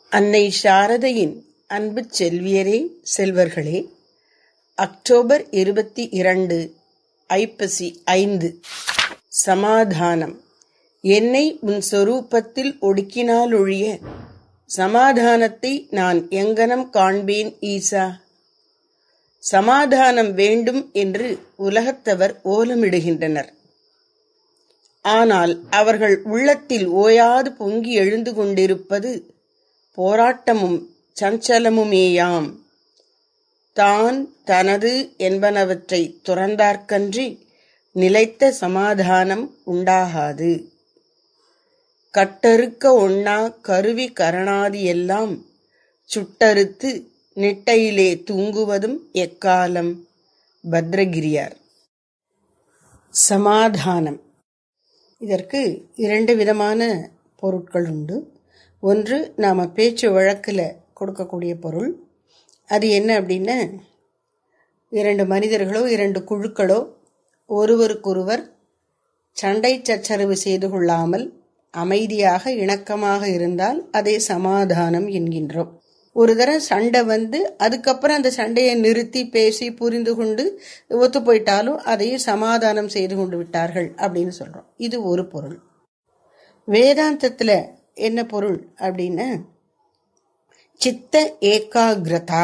அன்னை சாரதையின் அன்பு செல்வியரே செல்வர்களே அக்டோபர் இருபத்தி இரண்டு ஐப்பசி ஐந்து சமாதானம் என்னை உன் சொரூபத்தில் ஒடுக்கினாலொழிய சமாதானத்தை நான் எங்கனம் காண்பேன் ஈசா சமாதானம் வேண்டும் என்று உலகத்தவர் ஓலமிடுகின்றனர் ஆனால் அவர்கள் உள்ளத்தில் ஓயாது பொங்கி எழுந்து கொண்டிருப்பது போராட்டமும் சஞ்சலமுமேயாம் தான் தனது என்பனவற்றை துறந்தார்க்கன்றி நிலைத்த சமாதானம் உண்டாகாது கட்டறுக்க ஒண்ணா கருவி கரணாதி எல்லாம் சுட்டறுத்து நிட்டையிலே தூங்குவதும் எக்காலம் பத்ரகிரியார் சமாதானம் இதற்கு இரண்டு விதமான பொருட்கள் உண்டு ஒன்று நாம் பேச்சு வழக்கில் கொடுக்கக்கூடிய பொருள் அது என்ன அப்படின்னா இரண்டு மனிதர்களோ இரண்டு குழுக்களோ ஒருவருக்கொருவர் சண்டை சச்சரவு செய்து கொள்ளாமல் அமைதியாக இணக்கமாக இருந்தால் அதை சமாதானம் என்கின்றோம் ஒரு தடவை சண்டை வந்து அதுக்கப்புறம் அந்த சண்டையை நிறுத்தி பேசி புரிந்து கொண்டு ஒத்து போயிட்டாலும் அதையும் சமாதானம் செய்து கொண்டு விட்டார்கள் அப்படின்னு சொல்றோம் இது ஒரு பொருள் வேதாந்தத்துல என்ன பொருள் அப்படின்னா சித்த ஏகாகிரதா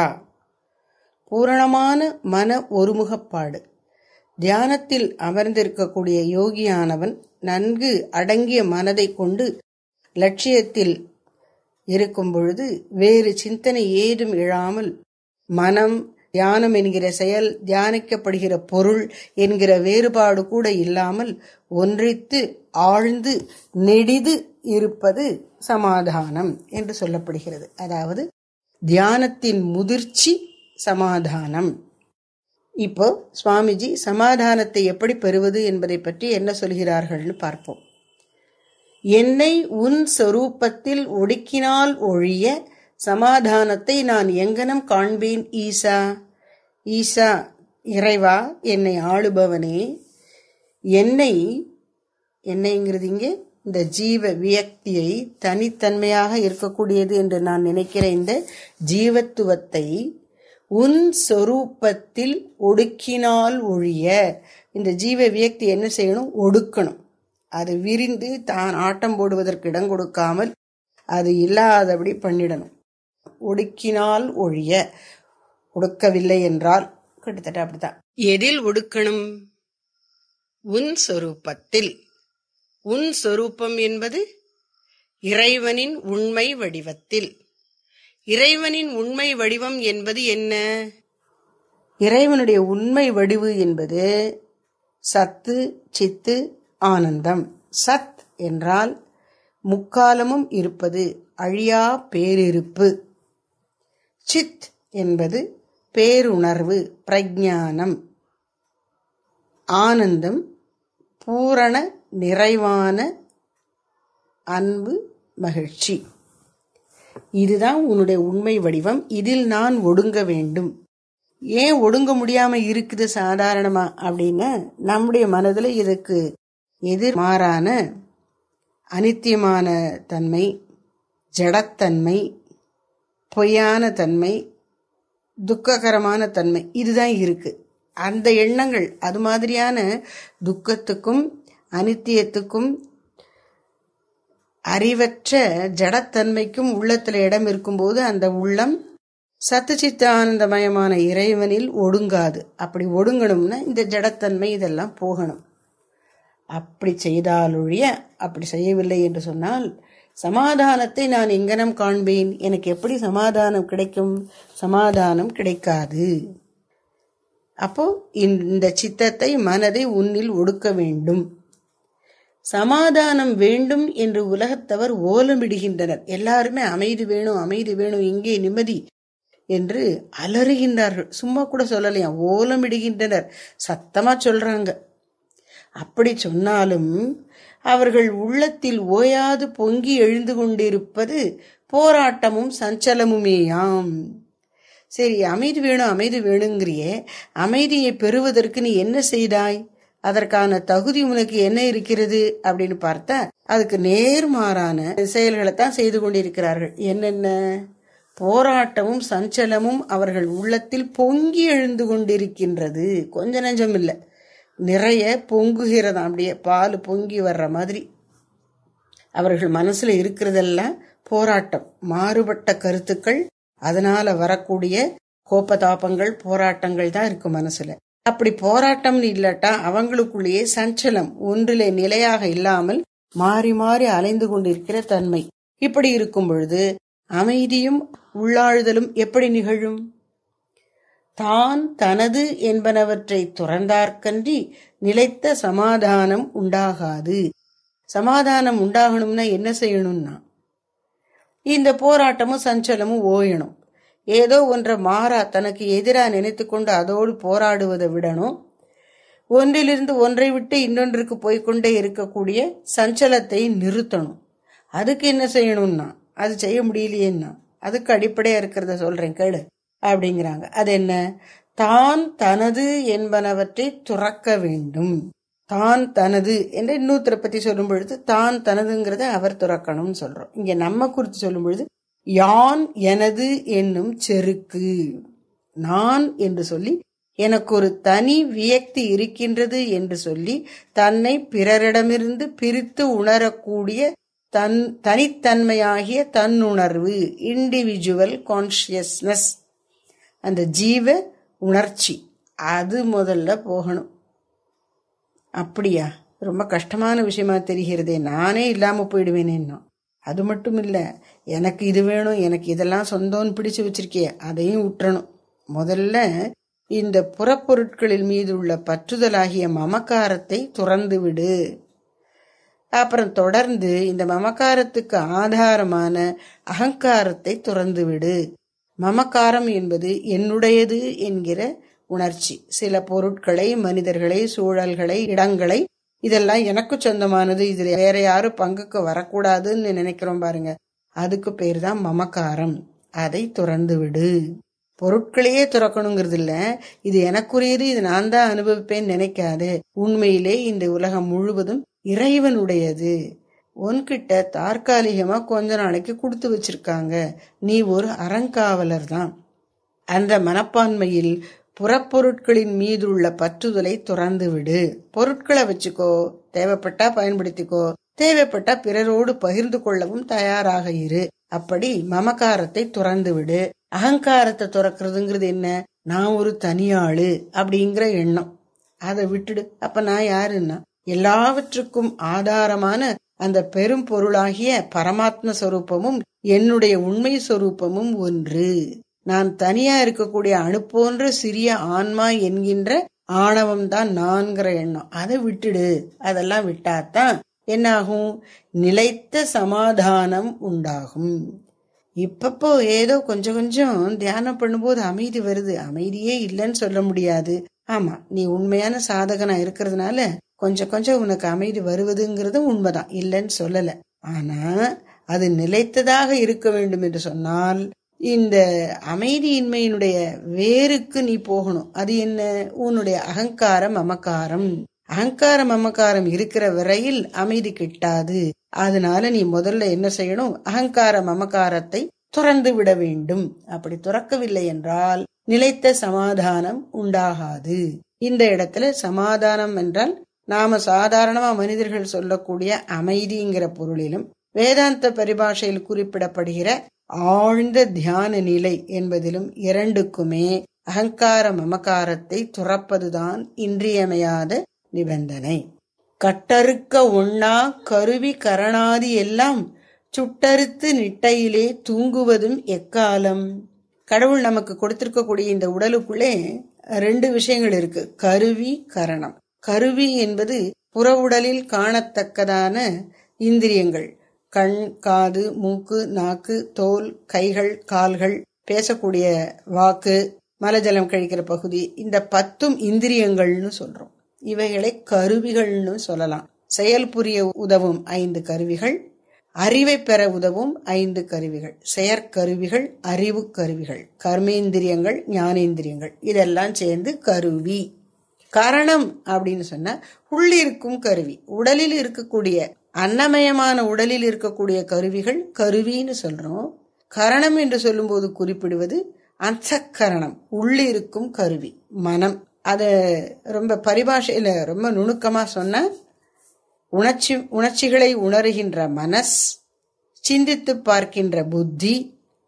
பூரணமான மன ஒருமுகப்பாடு தியானத்தில் அமர்ந்திருக்கக்கூடிய யோகியானவன் நன்கு அடங்கிய மனதை கொண்டு லட்சியத்தில் இருக்கும் பொழுது வேறு சிந்தனை ஏதும் இழாமல் மனம் தியானம் என்கிற செயல் தியானிக்கப்படுகிற பொருள் என்கிற வேறுபாடு கூட இல்லாமல் ஒன்றித்து ஆழ்ந்து நெடிது இருப்பது சமாதானம் என்று சொல்லப்படுகிறது அதாவது தியானத்தின் முதிர்ச்சி சமாதானம் இப்போ சுவாமிஜி சமாதானத்தை எப்படி பெறுவது என்பதை பற்றி என்ன சொல்கிறார்கள்னு பார்ப்போம் என்னை உன் சொரூபத்தில் ஒடுக்கினால் ஒழிய சமாதானத்தை நான் எங்கனம் காண்பேன் ஈசா ஈசா இறைவா என்னை ஆளுபவனே என்னை என்னைங்கிறது இங்கே இந்த ஜீவ வியக்தியை தனித்தன்மையாக இருக்கக்கூடியது என்று நான் நினைக்கிற இந்த ஜீவத்துவத்தை உன் சொரூபத்தில் ஒடுக்கினால் ஒழிய இந்த ஜீவ வியக்தி என்ன செய்யணும் ஒடுக்கணும் அது விரிந்து தான் ஆட்டம் போடுவதற்கு இடம் கொடுக்காமல் அது இல்லாதபடி பண்ணிடணும் ஒடுக்கினால் ஒழிய ஒடுக்கவில்லை என்றால் கிட்டத்தட்ட அப்படித்தான் எதில் ஒடுக்கணும் உன் சொரூபத்தில் உன் சொரூபம் என்பது இறைவனின் உண்மை வடிவத்தில் இறைவனின் உண்மை வடிவம் என்பது என்ன இறைவனுடைய உண்மை வடிவு என்பது சத்து சித்து ஆனந்தம் சத் என்றால் முக்காலமும் இருப்பது அழியா பேரிருப்பு சித் என்பது பேருணர்வு பிரஜானம் ஆனந்தம் பூரண நிறைவான அன்பு மகிழ்ச்சி இதுதான் உன்னுடைய உண்மை வடிவம் இதில் நான் ஒடுங்க வேண்டும் ஏன் ஒடுங்க முடியாம இருக்குது சாதாரணமா அப்படின்னா நம்முடைய மனதில் இதுக்கு எதிர்மாறான அனித்தியமான தன்மை ஜடத்தன்மை பொய்யான தன்மை துக்ககரமான தன்மை இதுதான் இருக்கு அந்த எண்ணங்கள் அது மாதிரியான துக்கத்துக்கும் அனித்தியத்துக்கும் அறிவற்ற ஜடத்தன்மைக்கும் உள்ளத்துல இடம் இருக்கும்போது அந்த உள்ளம் சத்துச்சித்த ஆனந்தமயமான இறைவனில் ஒடுங்காது அப்படி ஒடுங்கணும்னா இந்த ஜடத்தன்மை இதெல்லாம் போகணும் அப்படி செய்தாலொழிய அப்படி செய்யவில்லை என்று சொன்னால் சமாதானத்தை நான் எங்கனம் காண்பேன் எனக்கு எப்படி சமாதானம் கிடைக்கும் சமாதானம் கிடைக்காது அப்போ இந்த சித்தத்தை மனதை உன்னில் ஒடுக்க வேண்டும் சமாதானம் வேண்டும் என்று உலகத்தவர் ஓலமிடுகின்றனர் எல்லாருமே அமைதி வேணும் அமைதி வேணும் இங்கே நிம்மதி என்று அலறுகின்றார்கள் சும்மா கூட சொல்லலையா ஓலமிடுகின்றனர் சத்தமா சொல்றாங்க அப்படி சொன்னாலும் அவர்கள் உள்ளத்தில் ஓயாது பொங்கி எழுந்து கொண்டிருப்பது போராட்டமும் சஞ்சலமுமேயாம் சரி அமைதி வேணும் அமைதி வேணுங்கிறியே அமைதியை பெறுவதற்கு நீ என்ன செய்தாய் அதற்கான தகுதி உனக்கு என்ன இருக்கிறது அப்படின்னு பார்த்தா அதுக்கு நேர்மாறான செயல்களை தான் செய்து கொண்டிருக்கிறார்கள் என்னென்ன போராட்டமும் சஞ்சலமும் அவர்கள் உள்ளத்தில் பொங்கி எழுந்து கொண்டிருக்கின்றது கொஞ்ச நஞ்சம் இல்லை நிறைய பொங்குகிறதாம் அப்படியே பால் பொங்கி வர்ற மாதிரி அவர்கள் மனசுல இருக்கிறதெல்லாம் போராட்டம் மாறுபட்ட கருத்துக்கள் அதனால வரக்கூடிய கோபதாபங்கள் போராட்டங்கள் தான் இருக்கும் மனசுல அப்படி போராட்டம்னு இல்லாட்டா அவங்களுக்குள்ளேயே சஞ்சலம் ஒன்றிலே நிலையாக இல்லாமல் மாறி மாறி அலைந்து கொண்டிருக்கிற தன்மை இப்படி இருக்கும் பொழுது அமைதியும் உள்ளாழுதலும் எப்படி நிகழும் தான் தனது என்பனவற்றை துறந்தார்கன்றி நிலைத்த சமாதானம் உண்டாகாது சமாதானம் உண்டாகணும்னா என்ன செய்யணும்னா இந்த போராட்டமும் சஞ்சலமும் ஓயணும் ஏதோ ஒன்றை மாறா தனக்கு எதிராக நினைத்து கொண்டு அதோடு போராடுவதை விடணும் ஒன்றிலிருந்து ஒன்றை விட்டு இன்னொன்றுக்கு போய்கொண்டே இருக்கக்கூடிய சஞ்சலத்தை நிறுத்தணும் அதுக்கு என்ன செய்யணும்னா அது செய்ய முடியலையேன்னா அதுக்கு அடிப்படையா இருக்கிறத சொல்றேன் கேளு அப்படிங்கிறாங்க அது என்ன தான் தனது என்பனவற்றை துறக்க வேண்டும் தான் தனது என்ற இன்னொருத்தரை பத்தி சொல்லும் பொழுது தான் தனதுங்கிறத அவர் துறக்கணும்னு சொல்றோம் இங்க நம்ம குறித்து சொல்லும் பொழுது யான் எனது என்னும் செருக்கு நான் என்று சொல்லி எனக்கு ஒரு தனி வியக்தி இருக்கின்றது என்று சொல்லி தன்னை பிறரிடமிருந்து பிரித்து உணரக்கூடிய தன் தனித்தன்மையாகிய தன்னுணர்வு இண்டிவிஜுவல் கான்சியஸ்னஸ் அந்த ஜீவ உணர்ச்சி அது முதல்ல போகணும் அப்படியா ரொம்ப கஷ்டமான விஷயமா தெரிகிறதே நானே இல்லாம போயிடுவேனேன்னா அது மட்டும் இல்ல எனக்கு இது வேணும் எனக்கு இதெல்லாம் சொந்தம்னு பிடிச்சு வச்சிருக்கே அதையும் விட்டுறணும் முதல்ல இந்த புறப்பொருட்களில் மீது உள்ள பற்றுதலாகிய மமக்காரத்தை துறந்து விடு அப்புறம் தொடர்ந்து இந்த மமக்காரத்துக்கு ஆதாரமான அகங்காரத்தை துறந்து விடு மமக்காரம் என்பது என்னுடையது என்கிற உணர்ச்சி சில பொருட்களை மனிதர்களை சூழல்களை இடங்களை இதெல்லாம் எனக்கு சொந்தமானது இதுல வேற யாரும் பங்குக்கு வரக்கூடாதுன்னு நினைக்கிறோம் பாருங்க அதுக்கு பேர் தான் மமக்காரம் அதை துறந்து விடு பொருட்களையே துறக்கணுங்கிறது இல்ல இது எனக்குரியது இது நான் தான் அனுபவிப்பேன்னு நினைக்காது உண்மையிலே இந்த உலகம் முழுவதும் இறைவனுடையது உன்கிட்ட தற்காலிகமா கொஞ்ச நாளைக்கு கொடுத்து வச்சிருக்காங்க நீ ஒரு அறங்காவலர் தான் அந்த மனப்பான்மையில் புறப்பொருட்களின் மீது உள்ள பற்றுதலை துறந்து விடு பொருட்களை வச்சுக்கோ தேவைப்பட்டா பயன்படுத்திக்கோ தேவைப்பட்டா பிறரோடு பகிர்ந்து கொள்ளவும் தயாராக இரு அப்படி மமக்காரத்தை துறந்து விடு அகங்காரத்தை துறக்கிறதுங்கிறது என்ன நான் ஒரு தனியாளு அப்படிங்கிற எண்ணம் அதை விட்டுடு அப்ப நான் யாருன்னா எல்லாவற்றுக்கும் ஆதாரமான அந்த பெரும் பொருளாகிய பரமாத்ம சொரூபமும் என்னுடைய உண்மை சொரூபமும் ஒன்று நான் தனியா இருக்கக்கூடிய அணு போன்ற சிறிய ஆன்மா என்கின்ற ஆணவம் தான் நான்கிற எண்ணம் அதை விட்டுடு அதெல்லாம் விட்டாதான் என்னாகும் நிலைத்த சமாதானம் உண்டாகும் இப்பப்போ ஏதோ கொஞ்சம் கொஞ்சம் தியானம் பண்ணும்போது அமைதி வருது அமைதியே இல்லைன்னு சொல்ல முடியாது ஆமா நீ உண்மையான சாதகனா இருக்கிறதுனால கொஞ்சம் கொஞ்சம் உனக்கு அமைதி வருவதுங்கிறது உண்மைதான் இல்லைன்னு சொல்லல ஆனா அது நிலைத்ததாக இருக்க வேண்டும் என்று சொன்னால் இந்த அமைதியின்மையினுடைய வேருக்கு நீ போகணும் அது என்ன உன்னுடைய அகங்காரம் அமக்காரம் அகங்காரம் அமக்காரம் இருக்கிற வரையில் அமைதி கிட்டாது அதனால நீ முதல்ல என்ன செய்யணும் அகங்காரம் அமக்காரத்தை துறந்து விட வேண்டும் அப்படி துறக்கவில்லை என்றால் நிலைத்த சமாதானம் உண்டாகாது இந்த இடத்துல சமாதானம் என்றால் நாம சாதாரணமா மனிதர்கள் சொல்லக்கூடிய அமைதிங்கிற பொருளிலும் வேதாந்த பரிபாஷையில் குறிப்பிடப்படுகிற ஆழ்ந்த தியான நிலை என்பதிலும் இரண்டுக்குமே அகங்கார மமகாரத்தை துறப்பதுதான் இன்றியமையாத நிபந்தனை கட்டறுக்க ஒண்ணா கருவி கரணாதி எல்லாம் சுட்டறுத்து நிட்டையிலே தூங்குவதும் எக்காலம் கடவுள் நமக்கு கொடுத்திருக்கக்கூடிய இந்த உடலுக்குள்ளே ரெண்டு விஷயங்கள் இருக்கு கருவி கரணம் கருவி என்பது புற உடலில் காணத்தக்கதான இந்திரியங்கள் கண் காது மூக்கு நாக்கு தோல் கைகள் கால்கள் பேசக்கூடிய வாக்கு மலஜலம் கழிக்கிற பகுதி இந்த பத்தும் இந்திரியங்கள்னு சொல்றோம் இவைகளை கருவிகள்னு சொல்லலாம் செயல் புரிய உதவும் ஐந்து கருவிகள் அறிவை பெற உதவும் ஐந்து கருவிகள் செயற்கருவிகள் அறிவு கருவிகள் கர்மேந்திரியங்கள் ஞானேந்திரியங்கள் இதெல்லாம் சேர்ந்து கருவி கரணம் அப்படின்னு சொன்னா உள்ளிருக்கும் கருவி உடலில் இருக்கக்கூடிய அன்னமயமான உடலில் இருக்கக்கூடிய கருவிகள் கருவின்னு சொல்றோம் கரணம் என்று சொல்லும்போது குறிப்பிடுவது அந்தக்கரணம் உள்ளிருக்கும் கருவி மனம் அது ரொம்ப பரிபாஷையில ரொம்ப நுணுக்கமா சொன்ன உணர்ச்சி உணர்ச்சிகளை உணர்கின்ற மனஸ் சிந்தித்து பார்க்கின்ற புத்தி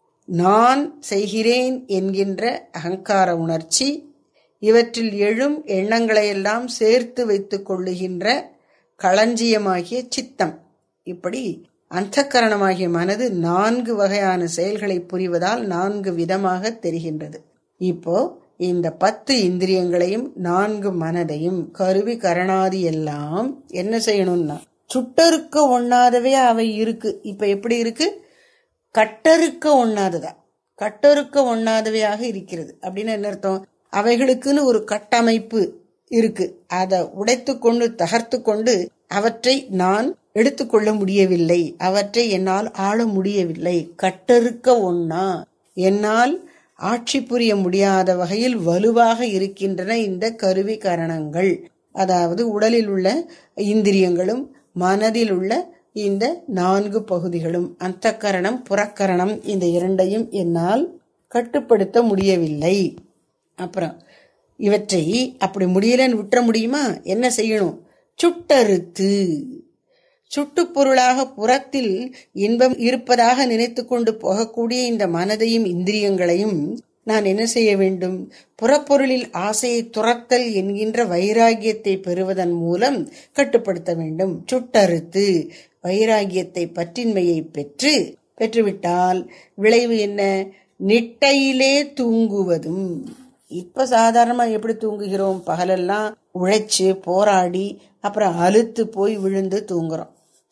நான் செய்கிறேன் என்கின்ற அகங்கார உணர்ச்சி இவற்றில் எழும் எண்ணங்களையெல்லாம் சேர்த்து வைத்துக் கொள்ளுகின்ற களஞ்சியமாகிய சித்தம் இப்படி அந்தக்கரணமாகிய மனது நான்கு வகையான செயல்களை புரிவதால் நான்கு விதமாக தெரிகின்றது இப்போ இந்த பத்து இந்திரியங்களையும் நான்கு மனதையும் கருவி கரணாதி எல்லாம் என்ன செய்யணும்னா சுட்டறுக்க ஒண்ணாதவே அவை இருக்கு இப்ப எப்படி இருக்கு கட்டறுக்க ஒண்ணாததா கட்டறுக்க ஒண்ணாதவையாக இருக்கிறது அப்படின்னு என்ன அர்த்தம் அவைகளுக்குன்னு ஒரு கட்டமைப்பு இருக்கு அதை உடைத்து கொண்டு தகர்த்து கொண்டு அவற்றை நான் எடுத்துக்கொள்ள முடியவில்லை அவற்றை என்னால் ஆள முடியவில்லை கட்டறுக்க ஒண்ணா என்னால் ஆட்சி புரிய முடியாத வகையில் வலுவாக இருக்கின்றன இந்த கருவி கரணங்கள் அதாவது உடலில் உள்ள இந்திரியங்களும் மனதில் உள்ள இந்த நான்கு பகுதிகளும் அந்த கரணம் புறக்கரணம் இந்த இரண்டையும் என்னால் கட்டுப்படுத்த முடியவில்லை அப்புறம் இவற்றை அப்படி முடியலன்னு விட்டுற முடியுமா என்ன செய்யணும் சுட்டறுத்து சுட்டுப்பொருளாக புறத்தில் இன்பம் இருப்பதாக நினைத்து கொண்டு போகக்கூடிய இந்த மனதையும் இந்திரியங்களையும் நான் என்ன செய்ய வேண்டும் புறப்பொருளில் ஆசையை துரத்தல் என்கின்ற வைராகியத்தை பெறுவதன் மூலம் கட்டுப்படுத்த வேண்டும் சுட்டறுத்து வைராகியத்தை பற்றின்மையை பெற்று பெற்றுவிட்டால் விளைவு என்ன நிட்டையிலே தூங்குவதும் இப்ப சாதாரணமா எப்படி தூங்குகிறோம் பகலெல்லாம் உழைச்சு போராடி அப்புறம் அழுத்து போய் விழுந்து தூங்குறோம்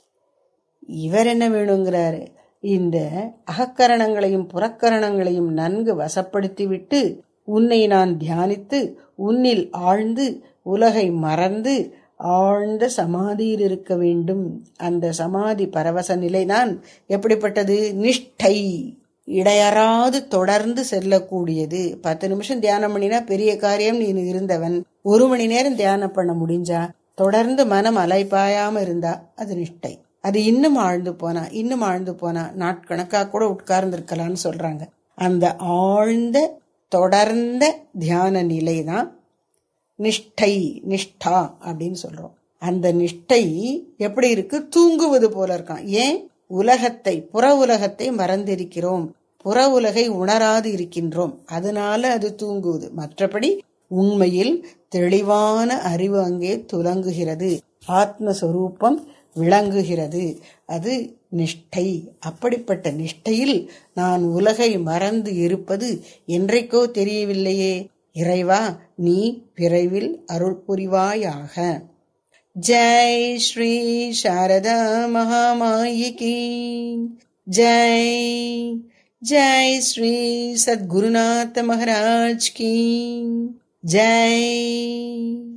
இவர் என்ன வேணுங்கிறாரு இந்த அகக்கரணங்களையும் புறக்கரணங்களையும் நன்கு வசப்படுத்திவிட்டு உன்னை நான் தியானித்து உன்னில் ஆழ்ந்து உலகை மறந்து ஆழ்ந்த சமாதியில் இருக்க வேண்டும் அந்த சமாதி பரவச நிலைதான் எப்படிப்பட்டது நிஷ்டை இடையறாது தொடர்ந்து செல்லக்கூடியது பத்து நிமிஷம் தியானம் பண்ணினா பெரிய காரியம் நீ இருந்தவன் ஒரு மணி நேரம் தியானம் பண்ண முடிஞ்சா தொடர்ந்து மனம் அலைப்பாயாம இருந்தா அது நிஷ்டை அது இன்னும் ஆழ்ந்து போனா இன்னும் ஆழ்ந்து போனா நாட்கணக்கா கூட உட்கார்ந்து இருக்கலாம்னு சொல்றாங்க அந்த ஆழ்ந்த தொடர்ந்த தியான நிலை தான் நிஷ்டை நிஷ்டா அப்படின்னு சொல்றோம் அந்த நிஷ்டை எப்படி இருக்கு தூங்குவது போல இருக்கான் ஏன் உலகத்தை புற உலகத்தை மறந்திருக்கிறோம் புற உலகை உணராது இருக்கின்றோம் அதனால அது தூங்குவது மற்றபடி உண்மையில் தெளிவான அறிவு அங்கே துலங்குகிறது ஆத்மஸ்வரூபம் விளங்குகிறது அது நிஷ்டை அப்படிப்பட்ட நிஷ்டையில் நான் உலகை மறந்து இருப்பது என்றைக்கோ தெரியவில்லையே இறைவா நீ விரைவில் அருள் புரிவாயாக जय श्री शारदा महामाई की जय जय श्री सद्गुरुनाथ महाराज की जय